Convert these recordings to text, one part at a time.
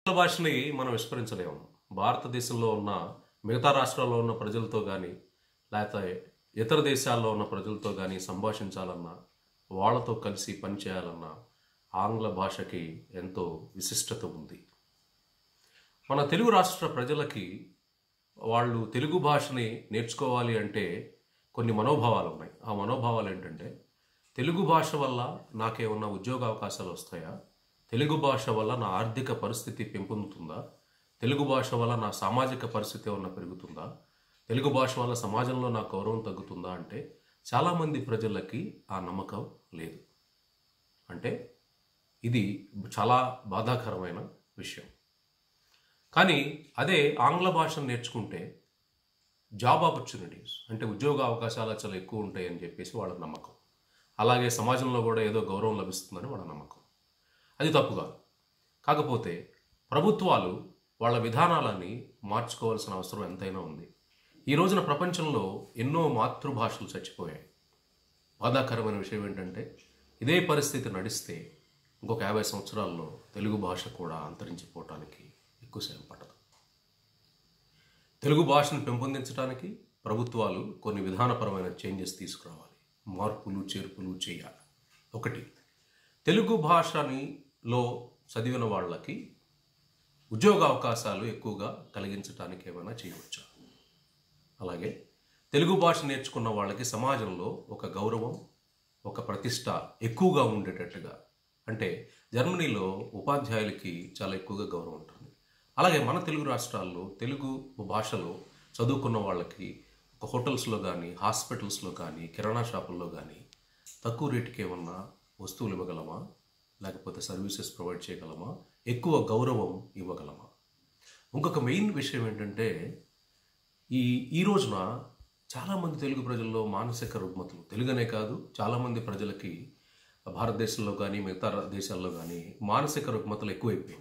ఆంగ్ల భాషని మనం విస్మరించలేము భారతదేశంలో ఉన్న మిగతా రాష్ట్రాల్లో ఉన్న ప్రజలతో కానీ లేకపోతే ఇతర దేశాల్లో ఉన్న ప్రజలతో కానీ సంభాషించాలన్నా వాళ్ళతో కలిసి పనిచేయాలన్నా ఆంగ్ల భాషకి ఎంతో విశిష్టత ఉంది మన తెలుగు రాష్ట్ర ప్రజలకి వాళ్ళు తెలుగు భాషని నేర్చుకోవాలి అంటే కొన్ని మనోభావాలు ఉన్నాయి ఆ మనోభావాలు ఏంటంటే తెలుగు భాష వల్ల నాకేమన్నా ఉద్యోగ అవకాశాలు వస్తాయా తెలుగు భాష వల్ల నా ఆర్థిక పరిస్థితి పెంపొందుతుందా తెలుగు భాష వల్ల నా సామాజిక పరిస్థితి ఏమన్నా పెరుగుతుందా తెలుగు భాష వల్ల సమాజంలో నా గౌరవం తగ్గుతుందా అంటే చాలామంది ప్రజలకి ఆ నమ్మకం లేదు అంటే ఇది చాలా బాధాకరమైన విషయం కానీ అదే ఆంగ్ల భాషను నేర్చుకుంటే జాబ్ ఆపర్చునిటీస్ అంటే ఉద్యోగ అవకాశాలు చాలా ఎక్కువ ఉంటాయని చెప్పేసి వాళ్ళ నమ్మకం అలాగే సమాజంలో కూడా ఏదో గౌరవం లభిస్తుందని వాళ్ళ నమ్మకం అది తప్పు కాదు కాకపోతే ప్రభుత్వాలు వాళ్ళ విధానాలని మార్చుకోవాల్సిన అవసరం ఎంతైనా ఉంది ఈ రోజున ప్రపంచంలో ఎన్నో మాతృభాషలు చచ్చిపోయాయి బాధాకరమైన విషయం ఏంటంటే ఇదే పరిస్థితి నడిస్తే ఇంకొక యాభై సంవత్సరాల్లో తెలుగు భాష కూడా అంతరించిపోవటానికి ఎక్కువ సమయం పట్టదు తెలుగు భాషను పెంపొందించడానికి ప్రభుత్వాలు కొన్ని విధానపరమైన చేంజెస్ తీసుకురావాలి మార్పులు చేర్పులు చేయాలి ఒకటి తెలుగు భాషని లో చదివిన వాళ్ళకి ఉద్యోగ అవకాశాలు ఎక్కువగా కలిగించడానికి ఏమైనా చేయవచ్చా అలాగే తెలుగు భాష నేర్చుకున్న వాళ్ళకి సమాజంలో ఒక గౌరవం ఒక ప్రతిష్ట ఎక్కువగా ఉండేటట్టుగా అంటే జర్మనీలో ఉపాధ్యాయులకి చాలా ఎక్కువగా గౌరవం ఉంటుంది అలాగే మన తెలుగు రాష్ట్రాల్లో తెలుగు భాషలో చదువుకున్న వాళ్ళకి ఒక హోటల్స్లో కానీ హాస్పిటల్స్లో కానీ కిరాణా షాపుల్లో కానీ తక్కువ రేటుకి ఏమన్నా వస్తువులు ఇవ్వగలమా లేకపోతే సర్వీసెస్ ప్రొవైడ్ చేయగలమా ఎక్కువ గౌరవం ఇవ్వగలమా ఇంకొక మెయిన్ విషయం ఏంటంటే ఈ ఈ రోజున చాలామంది తెలుగు ప్రజల్లో మానసిక రుగ్మతలు తెలుగనే కాదు చాలామంది ప్రజలకి భారతదేశంలో కానీ మిగతా దేశాల్లో కానీ మానసిక రుగ్మతలు ఎక్కువైపోయినాయి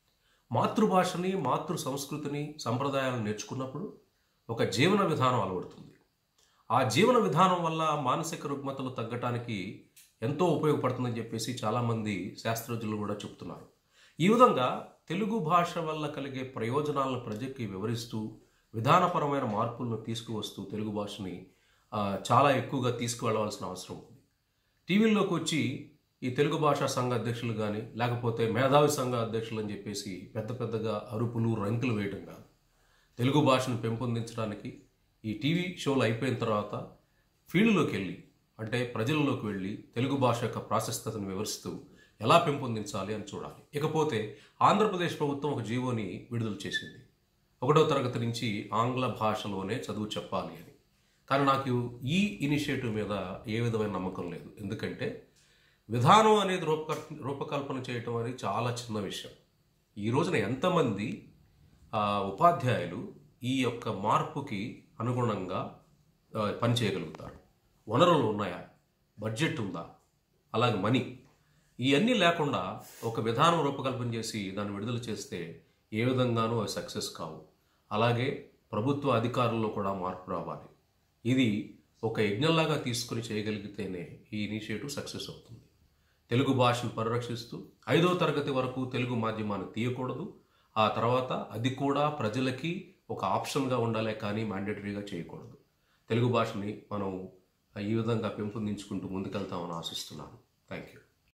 మాతృభాషని మాతృ సంస్కృతిని సంప్రదాయాలను నేర్చుకున్నప్పుడు ఒక జీవన విధానం అలవడుతుంది ఆ జీవన విధానం వల్ల మానసిక రుగ్మతలు తగ్గటానికి ఎంతో ఉపయోగపడుతుందని చెప్పేసి చాలామంది శాస్త్రజ్ఞులు కూడా చెప్తున్నారు ఈ విధంగా తెలుగు భాష వల్ల కలిగే ప్రయోజనాలను ప్రజకి వివరిస్తూ విధానపరమైన మార్పులను తీసుకువస్తూ తెలుగు భాషని ఆ, చాలా ఎక్కువగా తీసుకువెళ్ళవలసిన అవసరం ఉంది టీవీల్లోకి వచ్చి ఈ తెలుగు భాషా సంఘ అధ్యక్షులు కానీ లేకపోతే మేధావి సంఘ అధ్యక్షులు అని చెప్పేసి పెద్ద పెద్దగా అరుపులు రంకులు వేయటం కాదు తెలుగు భాషను పెంపొందించడానికి ఈ టీవీ షోలు అయిపోయిన తర్వాత ఫీల్డ్లోకి వెళ్ళి అంటే ప్రజల్లోకి వెళ్ళి తెలుగు భాష యొక్క ప్రాశస్తతను వివరిస్తూ ఎలా పెంపొందించాలి అని చూడాలి ఇకపోతే ఆంధ్రప్రదేశ్ ప్రభుత్వం ఒక జీవోని విడుదల చేసింది ఒకటో తరగతి నుంచి ఆంగ్ల భాషలోనే చదువు చెప్పాలి అని కానీ నాకు ఈ ఇనిషియేటివ్ మీద ఏ విధమైన నమ్మకం లేదు ఎందుకంటే విధానం అనేది రూపకల్ రూపకల్పన చేయటం అనేది చాలా చిన్న విషయం ఈ రోజున ఎంతమంది ఆ, ఉపాధ్యాయులు ఈ యొక్క మార్పుకి అనుగుణంగా ఆ, పనిచేయగలుగుతారు వనరులు ఉన్నాయా బడ్జెట్ ఉందా అలాగే మనీ ఇవన్నీ లేకుండా ఒక విధానం రూపకల్పన చేసి దాన్ని విడుదల చేస్తే ఏ విధంగానూ అవి సక్సెస్ కావు అలాగే ప్రభుత్వ అధికారుల్లో కూడా మార్పు రావాలి ఇది ఒక యజ్ఞంలాగా తీసుకుని చేయగలిగితేనే ఈ ఇనిషియేటివ్ సక్సెస్ అవుతుంది తెలుగు భాషను పరిరక్షిస్తూ ఐదో తరగతి వరకు తెలుగు మాధ్యమాన్ని తీయకూడదు ఆ తర్వాత అది కూడా ప్రజలకి ఒక ఆప్షన్గా ఉండాలే కానీ మ్యాండేటరీగా చేయకూడదు తెలుగు భాషని మనం ఈ విధంగా పెంపొందించుకుంటూ ముందుకెళ్తామని ఆశిస్తున్నాను థ్యాంక్ యూ